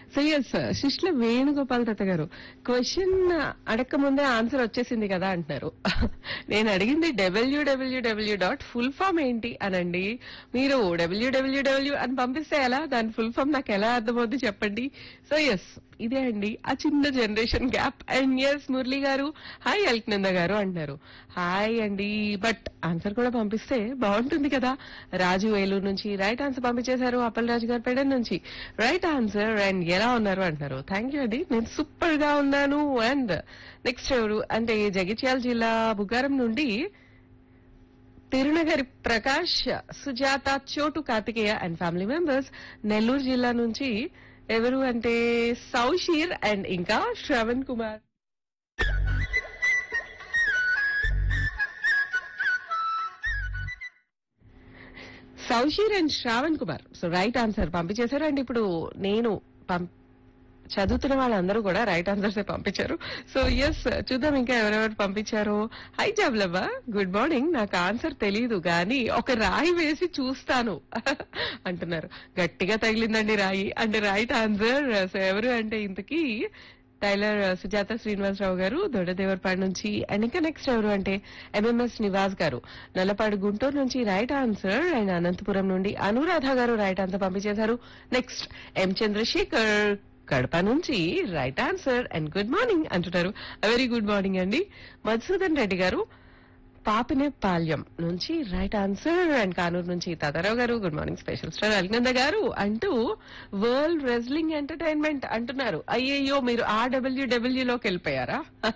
so yes Sishla Venugopal Datta గారు question అడక్క ముందే answer వచ్చేసింది కదా అంటున్నారు నేను అడిగింది డబ్ల్యూడబ్ల్యూడబ్ల్యూ డాట్ ఫుల్ ఫామ్ ఏంటి అనండి మీరు డబ్ల్యూడబ్ల్యూడబ్ల్యూ అని పంపిస్తే ఎలా దాని ఫుల్ ఫామ్ నాకు ఎలా అర్థమవుద్ది చెప్పండి సో ఎస్ ఇదే అండి ఆ చిన్న generation gap and S Murali గారు హాయ్ అల్కనంద గారు అంటున్నారు హాయ్ అండి బట్ ఆన్సర్ కూడా పంపిస్తే బాగుంటుంది కదా రాజు ఏలూరు నుంచి రైట్ ఆన్సర్ పంపించేశారు అప్పల్ రాజు గారు పెడన్ నుంచి రైట్ ఆన్సర్ అండ్ ఎలా ఉన్నారు అంటున్నారు థ్యాంక్ యూ అండి నేను సూపర్ గా ఉన్నాను అండ్ నెక్స్ట్ ఎవరు అంటే జగిత్యాల జిల్లా బుగారం నుండి Tirunagari Prakash Sujatha Chotu Karthikeya and family members Nellore జిల్లా నుంచి ఎవరు అంటే సౌషీర్ అండ్ ఇంకా Shravan Kumar Sausheer and Shravan Kumar so right answer పంపించేశారు అండ్ ఇప్పుడు నేను పం- చదువుతున్న వాళ్ళందరూ కూడా రైట్ ఆన్సర్స్ పంపించారు సో ఎస్ చూద్దాం ఇంకా ఎవరెవరు పంపించారో హై జాబ్లవ్వ గుడ్ మార్నింగ్ నాకు ఆన్సర్ తెలియదు కానీ ఒక రాయి వేసి చూస్తాను అంటున్నారు గట్టిగా తగిలిందండి రాయి అంటే రైట్ ఆన్సర్ సో ఎవరు అంటే ఇంతకీ టైలర్ సుజాత శ్రీనివాసరావు గారు దొడ్డదేవరపాడు నుంచి అండ్ ఇంకా నెక్స్ట్ ఎవరు అంటే ఎంఎంఎస్ నివాస్ గారు నల్లపాడు గుంటూరు నుంచి రైట్ ఆన్సర్ అండ్ అనంతపురం నుండి అనురాధ గారు రైట్ ఆన్సర్ పంపించేశారు నెక్స్ట్ ఎం చంద్రశేఖర్ కడప నుంచి right answer and good morning అంటున్నారు వెరీ గుడ్ మార్నింగ్ అండి మధుసూదన్ రెడ్డి గారు పాపినే పాల్యం నుంచి రైట్ ఆన్సర్ అండ్ కానూరు నుంచి తాతారావు గారు good morning special star Alnanda గారు అంటూ వరల్డ్ రెజ్లింగ్ ఎంటర్టైన్మెంట్ అంటున్నారు అయ్యయ్యో మీరు ఆ డబ్ల్యూడబ్ల్యూలోకి వెళ్ళిపోయారా